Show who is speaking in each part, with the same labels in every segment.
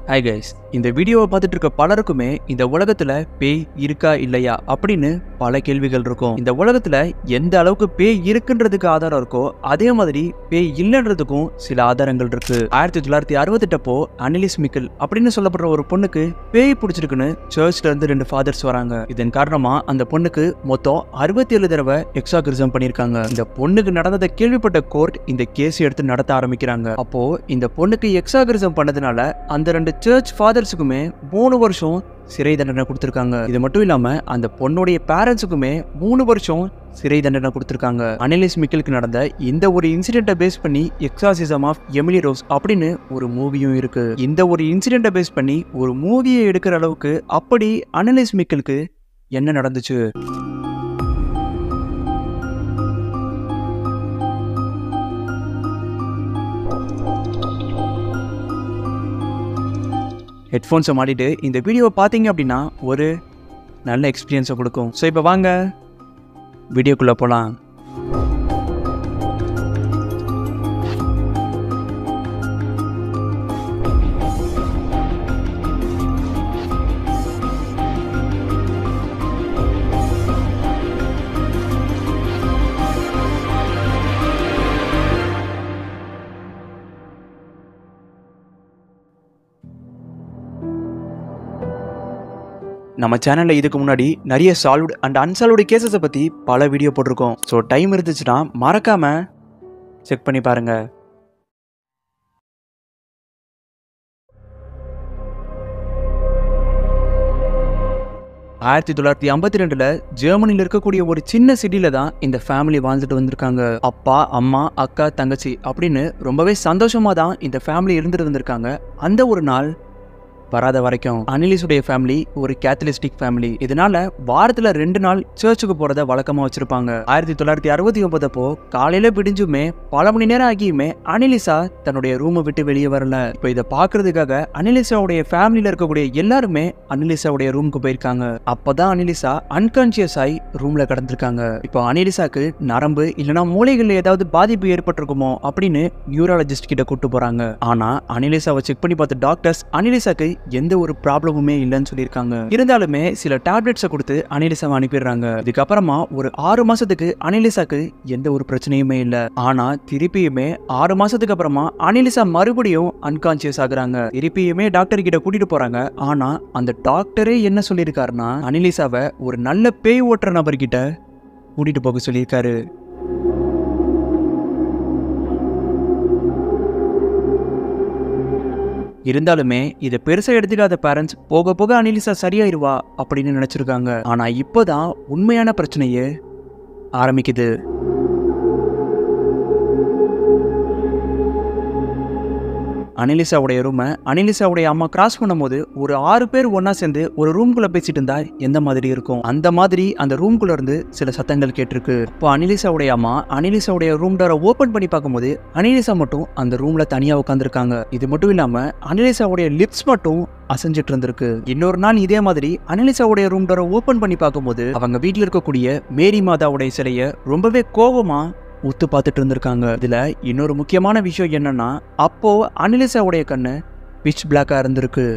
Speaker 1: Hi guys இந்த வீடியோவை பார்த்துட்டு இருக்க பலருக்குமே இந்த உலகத்துல பேய் இருக்கா இல்லையா அப்படின்னு பல கேள்விகள் இருக்கும் இந்த உலகத்துல எந்த அளவுக்கு பேய் இருக்குன்றதுக்கு ஆதாரம் இருக்கோ அதே மாதிரி பேய் இல்லைன்றதுக்கும் சில ஆதாரங்கள் இருக்கு ஆயிரத்தி தொள்ளாயிரத்தி அறுபத்தெட்டப்போ அனிலிஸ் மிக்கல் அப்படின்னு சொல்லப்படுற ஒரு பொண்ணுக்கு பேய் பிடிச்சிருக்குன்னு சர்ச்ல இருந்து ரெண்டு ஃபாதர்ஸ் வராங்க இதன் காரணமா அந்த பொண்ணுக்கு மொத்தம் அறுபத்தி ஏழு தடவை எக்ஸாகிரிசம் பண்ணிருக்காங்க இந்த பொண்ணுக்கு நடந்ததை கேள்விப்பட்ட கோர்ட் இந்த கேஸ் எடுத்து நடத்த ஆரம்பிக்கிறாங்க அப்போ இந்த பொண்ணுக்கு எக்ஸாகிரிசம் பண்ணதுனால அந்த ரெண்டு சர்ச் ஃபாதர்ஸுக்குமே மூணு வருஷம் சிறை தண்டனை கொடுத்துருக்காங்க இது மட்டும் இல்லாம அந்த பொண்ணுடைய பேரண்ட்ஸுக்குமே மூணு வருஷம் சிறை தண்டனை கொடுத்துருக்காங்க அனிலிஸ் மிக்கலுக்கு நடந்த இந்த ஒரு இன்சிடென்ட்டை பேஸ் பண்ணி எக்ஸாசிசம் ஆஃப் எமிலி ரோஸ் அப்படின்னு ஒரு மூவியும் இருக்கு இந்த ஒரு இன்சிடென்ட்டை பேஸ் பண்ணி ஒரு மூவியை எடுக்கிற அளவுக்கு அப்படி அனலிஸ் மிக்கலுக்கு என்ன நடந்துச்சு ஹெட்ஃபோன்ஸை மாட்டிட்டு இந்த வீடியோவை பார்த்தீங்க அப்படின்னா ஒரு நல்ல எக்ஸ்பீரியன்ஸை கொடுக்கும் ஸோ இப்போ வாங்க வீடியோக்குள்ளே போகலாம் நம்ம சேனலில் இதுக்கு முன்னாடி நிறைய சால்வ்டு அண்ட் அன்சால்வ்டு கேசஸை பற்றி பல வீடியோ போட்டிருக்கோம் ஸோ டைம் இருந்துச்சுன்னா மறக்காம செக் பண்ணி பாருங்க ஆயிரத்தி தொள்ளாயிரத்தி ஐம்பத்தி ரெண்டுல ஜெர்மனியில் இருக்கக்கூடிய ஒரு சின்ன சிட்டில தான் இந்த ஃபேமிலி வாழ்ந்துட்டு வந்திருக்காங்க அப்பா அம்மா அக்கா தங்கச்சி அப்படின்னு ரொம்பவே சந்தோஷமா தான் இந்த ஃபேமிலி இருந்துட்டு வந்திருக்காங்க அந்த ஒரு நாள் வராத வரைக்கும் அனிலிஸுடைய ஃபேமிலி ஒரு கேத்தலிஸ்டிக் ஃபேமிலி இதனால வாரத்துல ரெண்டு நாள் சர்ச்சுக்கு போறத வழக்கமா வச்சிருப்பாங்க ஆயிரத்தி தொள்ளாயிரத்தி அறுபத்தி ஒன்பதப்போ காலையில விடிஞ்சுமே பல மணி நேரம் ஆகியுமே அனிலிசா தன்னுடைய ரூமை விட்டு வெளியே வரல இப்போ இதை பாக்குறதுக்காக அனிலிசாவுடைய ஃபேமிலியில இருக்கக்கூடிய எல்லாருமே அனிலிசாவுடைய ரூமுக்கு போயிருக்காங்க அப்பதான் அனிலிசா அன்கான்சியஸ் ஆகி ரூம்ல கடந்திருக்காங்க இப்போ அனிலிசாக்கு நரம்பு இல்லைன்னா மூளைகள்ல ஏதாவது பாதிப்பு ஏற்பட்டிருக்குமோ அப்படின்னு நியூராலஜிஸ்ட் கிட்ட கூட்டு போறாங்க ஆனா அனிலிசாவை செக் பண்ணி பார்த்த டாக்டர்ஸ் அனிலிசாக்கு எந்த ஒரு ப்ராப்ளமுமே இல்லைன்னு சொல்லியிருக்காங்க இருந்தாலுமே சில டேப்லெட்ஸை கொடுத்து அனிலிசாவை அனுப்பிடுறாங்க இதுக்கப்புறமா ஒரு ஆறு மாசத்துக்கு அனிலிசாக்கு எந்த ஒரு பிரச்சனையுமே இல்லை ஆனா திருப்பியுமே ஆறு மாசத்துக்கு அப்புறமா அனிலிசா மறுபடியும் அன்கான்சியஸ் ஆகுறாங்க திருப்பியுமே டாக்டர் கிட்ட கூட்டிட்டு போறாங்க ஆனா அந்த டாக்டரே என்ன சொல்லியிருக்காருன்னா அனிலிசாவை ஒரு நல்ல பேய் ஓட்டுற நபர்கிட்ட கூட்டிட்டு போக சொல்லியிருக்காரு இருந்தாலுமே இதை பெருசா எடுத்துக்காத பேரண்ட்ஸ் போக போக அனிலிசா சரியாயிருவா அப்படின்னு நினைச்சிருக்காங்க ஆனா இப்போதான் உண்மையான பிரச்சனையே ஆரம்பிக்குது அனிலிசாவுடைய ரூமை அனிலிசாவுடைய அம்மா கிராஸ் பண்ணும்போது ஒரு ஆறு பேர் ஒண்ணா சேர்ந்து ஒரு ரூம்குள்ள பேசிட்டு இருந்தா எந்த மாதிரி இருக்கும் அந்த மாதிரி அந்த ரூம்குள்ள இருந்து சில சத்தங்கள் கேட்டிருக்கு இப்போ அனிலிசாவுடைய அம்மா அனிலிசாவுடைய ரூம் டோரை ஓபன் பண்ணி பார்க்கும்போது அனிலிசா மட்டும் அந்த ரூம்ல தனியா உட்காந்துருக்காங்க இது மட்டும் இல்லாம அனிலிசாவுடைய லிப்ஸ் மட்டும் அசைஞ்சிட்டு இருந்திருக்கு இன்னொரு நாள் இதே மாதிரி அனிலிசாவுடைய ரூம் டோரை ஓபன் பண்ணி பார்க்கும்போது அவங்க வீட்டில் இருக்கக்கூடிய மேரி மாதாவுடைய சிலையை ரொம்பவே கோபமா உத்து பார்த்துட்டு இருந்திருக்காங்க இதுல இன்னொரு முக்கியமான விஷயம் என்னன்னா அப்போ அனிலிசாவுடைய கண்ணு பிச் பிளாக்கா இருந்திருக்கு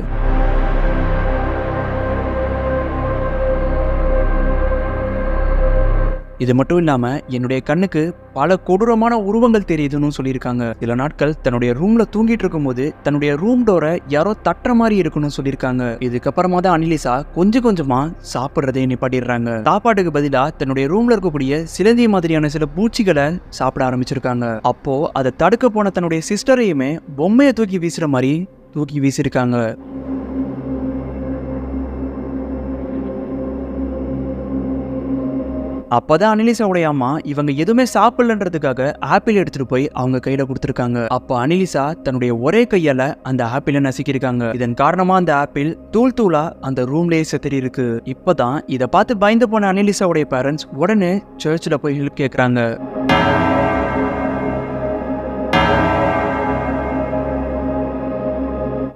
Speaker 1: இது மட்டும் இல்லாம என்னுடைய கண்ணுக்கு பல கொடூரமான உருவங்கள் தெரியுதுன்னு சொல்லியிருக்காங்க சில நாட்கள் தன்னுடைய ரூம்ல தூங்கிட்டு இருக்கும்போது தன்னுடைய ரூம் டோரை யாரோ தட்டுற மாதிரி இருக்குன்னு சொல்லியிருக்காங்க இதுக்கப்புறமா தான் அனிலிசா கொஞ்சம் கொஞ்சமா சாப்பிட்றதை நிப்பாட்டிடுறாங்க சாப்பாட்டுக்கு பதிலா தன்னுடைய ரூம்ல இருக்கக்கூடிய சிலந்தி மாதிரியான சில பூச்சிகளை சாப்பிட ஆரம்பிச்சிருக்காங்க அப்போ அதை தடுக்க போன தன்னுடைய சிஸ்டரையுமே பொம்மையை தூக்கி வீசுற மாதிரி தூக்கி வீசியிருக்காங்க அப்பதான் அனிலிசாவுடைய அம்மா இவங்க எதுவுமே சாப்பிடலன்றதுக்காக ஆப்பிள் எடுத்துட்டு போய் அவங்க கையில கொடுத்துருக்காங்க அப்போ அனிலிசா தன்னுடைய ஒரே கையால அந்த ஆப்பிளை நசுக்கியிருக்காங்க இதன் காரணமா அந்த ஆப்பிள் தூள் தூளா அந்த ரூம்லயே செத்துரி இருக்கு இப்பதான் இதை பார்த்து பயந்து போன அனிலிசாவுடைய பேரண்ட்ஸ் உடனே சர்ச்சில் போய் ஹெல்ப் கேட்குறாங்க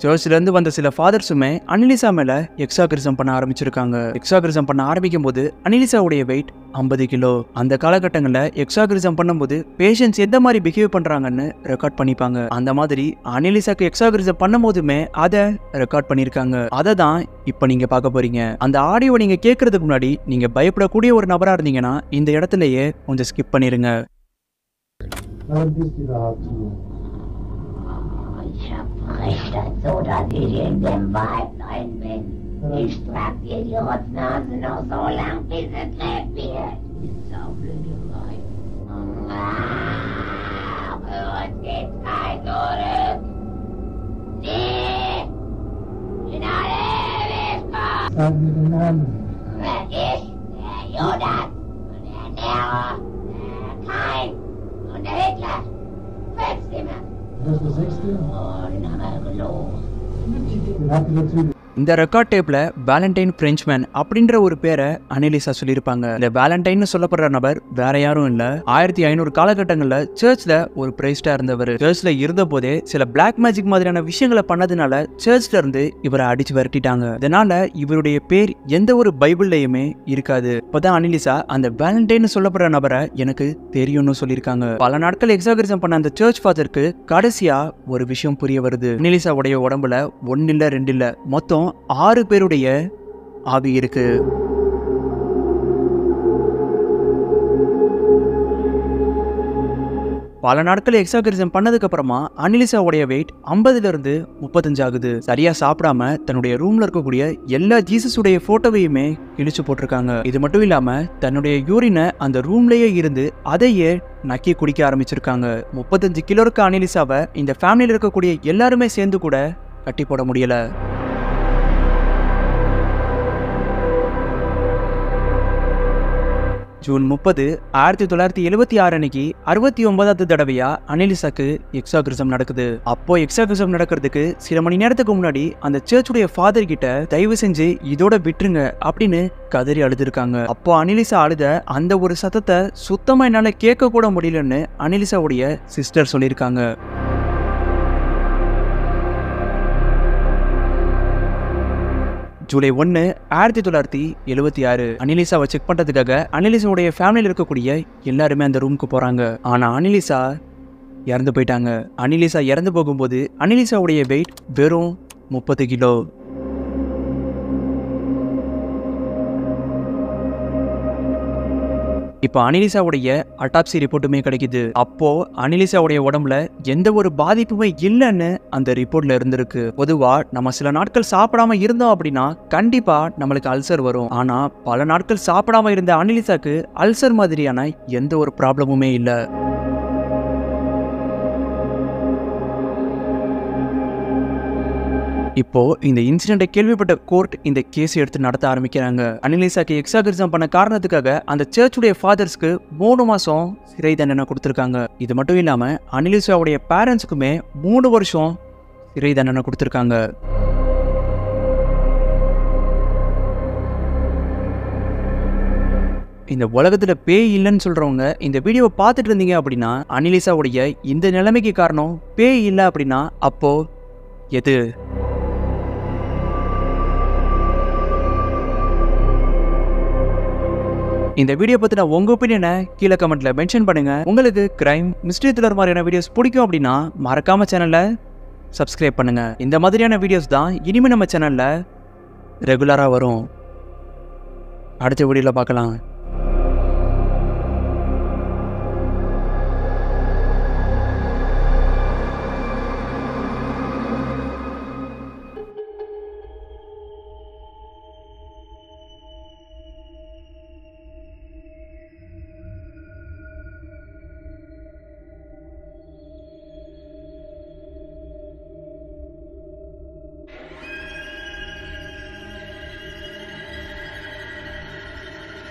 Speaker 1: சர்ச்ல இருந்து வந்த சில ஃபாதர்ஸுமே அனிலிசா மேல எக்ஸாகிரிசம் பண்ண ஆரம்பிச்சிருக்காங்க எக்ஸாகிரிசம் பண்ண ஆரம்பிக்கும் போது அனிலிசாவுடைய வெயிட் ஐம்பது கிலோ அந்த காலகட்டங்களில் எக்ஸாகிரிசம் பண்ணும்போது பேஷண்ட்ஸ் எந்த மாதிரி பிஹேவ் பண்றாங்கன்னு ரெக்கார்ட் பண்ணிப்பாங்க அந்த மாதிரி அனிலிசாக்கு எக்ஸாகிரிசம் பண்ணும் போதுமே அதை ரெக்கார்ட் பண்ணியிருக்காங்க அதை தான் இப்போ நீங்க பார்க்க போறீங்க அந்த ஆடியோ நீங்க கேட்கறதுக்கு முன்னாடி நீங்க பயப்படக்கூடிய ஒரு நபரா இருந்தீங்கன்னா இந்த இடத்துலயே கொஞ்சம் ஸ்கிப் பண்ணிருங்க
Speaker 2: Warum bist du überhaupt hier?
Speaker 3: Ich verbrech das so, dass ich in dem Wald rein bin. Ich trag dir die Rotznase noch so lang, bis es lebt wird. Sauflügerei. Für uns geht's kein Zurück. Nee! In alle Ewigkeit.
Speaker 2: Sag mir den Namen.
Speaker 3: Wer ich, der Judas und der Nero, der Kain und der Hitler. Fünfzimmer.
Speaker 2: Das ist der sechste.
Speaker 3: Oh, den haben wir gelogen.
Speaker 2: Den habt ihr natürlich.
Speaker 1: இந்த record டேப்ல Valentine பிரெஞ்ச்மேன் அப்படின்ற ஒரு பேரை அனிலிசா சொல்லியிருப்பாங்க இந்த Valentine சொல்லப்படுற நபர் வேற யாரும் இல்ல ஆயிரத்தி ஐநூறு காலகட்டங்கள்ல சர்ச்ல ஒரு பிரைஸ்டா இருந்தவர் சர்ச்ல இருந்த போதே சில பிளாக் மேஜிக் மாதிரியான விஷயங்களை பண்ணதுனால சர்ச்ல இருந்து இவரை அடிச்சு விரட்டிட்டாங்க இதனால இவருடைய பேர் எந்த ஒரு பைபிள்லயுமே இருக்காது இப்பதான் அனிலிசா அந்த வேலண்டைன் சொல்லப்படுற நபரை எனக்கு தெரியும்னு சொல்லியிருக்காங்க பல நாட்கள் எக்ஸாகரிசம் பண்ண அந்த சர்ச் ஃபாதருக்கு கடைசியா ஒரு விஷயம் புரிய வருது அனிலிசாவுடைய உடம்புல ஒன்னு இல்ல ரெண்டு இல்ல மொத்தம் ஆறு பேருடைய ஆவி இருக்கு பல நாட்கள் எக்ஸாகரிசம் பண்ணதுக்கு அப்புறமா அனிலிசாவுடைய வெயிட் ஐம்பதுல இருந்து முப்பத்தஞ்சு ஆகுது சரியா சாப்பிடாம தன்னுடைய ரூம்ல இருக்கக்கூடிய எல்லா ஜீசஸுடைய போட்டோவையுமே கிழிச்சு போட்டிருக்காங்க இது மட்டும் இல்லாம தன்னுடைய யூரினை அந்த ரூம்லயே இருந்து அதையே நக்கி குடிக்க ஆரம்பிச்சிருக்காங்க முப்பத்தஞ்சு கிலோ இருக்க அனிலிசாவை இந்த ஃபேமிலியில் இருக்கக்கூடிய எல்லாருமே சேர்ந்து கூட கட்டி போட முடியல ஜூன் முப்பது ஆயிரத்தி தொள்ளாயிரத்தி எழுபத்தி ஆறு அன்னைக்கு அறுபத்தி ஒன்பதாவது தடவையா அனிலிசாக்கு எக்ஸாகிரிசம் நடக்குது அப்போ எக்ஸாகிரிசம் நடக்கிறதுக்கு சில மணி நேரத்துக்கு முன்னாடி அந்த சர்ச்சுடைய ஃபாதர் கிட்ட தயவு செஞ்சு இதோட விட்டுருங்க அப்படின்னு கதறி அழுதுருக்காங்க அப்போ அனிலிசா அழுத அந்த ஒரு சத்தத்தை சுத்தமா என்னால கேட்க கூட முடியலன்னு அனிலிசாவுடைய சிஸ்டர் சொல்லியிருக்காங்க ஜூலை ஒன்று ஆயிரத்தி தொள்ளாயிரத்தி எழுபத்தி ஆறு அனிலிசாவை செக் பண்ணுறதுக்காக அனிலிசாவுடைய ஃபேமிலியில் இருக்கக்கூடிய எல்லாருமே அந்த ரூமுக்கு போகிறாங்க ஆனால் அனிலிசா இறந்து போயிட்டாங்க அனிலிசா இறந்து போகும்போது அனிலிசாவுடைய வெயிட் வெறும் முப்பது கிலோ இப்போ அனிலிசாவுடைய அட்டாப்சி ரிப்போர்ட்டுமே கிடைக்குது அப்போ அனிலிசாவுடைய உடம்புல எந்த ஒரு பாதிப்புமே இல்லைன்னு அந்த ரிப்போர்ட்ல இருந்திருக்கு பொதுவா நம்ம சில நாட்கள் சாப்பிடாம இருந்தோம் அப்படின்னா கண்டிப்பா நம்மளுக்கு அல்சர் வரும் ஆனா பல நாட்கள் சாப்பிடாம இருந்த அனிலிசாக்கு அல்சர் மாதிரியான எந்த ஒரு ப்ராப்ளமுமே இல்லை இப்போ இந்த இன்சிடென்ட்டை கேள்விப்பட்ட கோர்ட் இந்த கேஸ் எடுத்து நடத்த ஆரம்பிக்கிறாங்க அனிலிசாக்கு எக்ஸாகிரிசம் பண்ண காரணத்துக்காக அந்த சர்ச்சுடைய ஃபாதர்ஸ்க்கு மூணு மாசம் சிறை தண்டனை கொடுத்துருக்காங்க இது மட்டும் இல்லாம அனிலிசாவுடைய பேரண்ட்ஸுக்குமே மூணு வருஷம் சிறை தண்டனை கொடுத்துருக்காங்க இந்த உலகத்துல பேய் இல்லைன்னு சொல்றவங்க இந்த வீடியோவை பார்த்துட்டு இருந்தீங்க அப்படின்னா அனிலிசாவுடைய இந்த நிலைமைக்கு காரணம் பேய் இல்லை அப்படின்னா அப்போ எது இந்த வீடியோ பத்தின உங்க ஒப்பீனியனை கீழே கமெண்ட்ல மென்ஷன் பண்ணுங்க உங்களுக்கு கிரைம் மிஸ்ட்ரி த்ரில்லர் மாதிரியான வீடியோஸ் பிடிக்கும் அப்படின்னா மறக்காம சேனலை சப்ஸ்கிரைப் பண்ணுங்க இந்த மாதிரியான வீடியோஸ் தான் இனிமே நம்ம சேனல்ல ரெகுலரா வரும் அடுத்த வீடியோல பார்க்கலாம்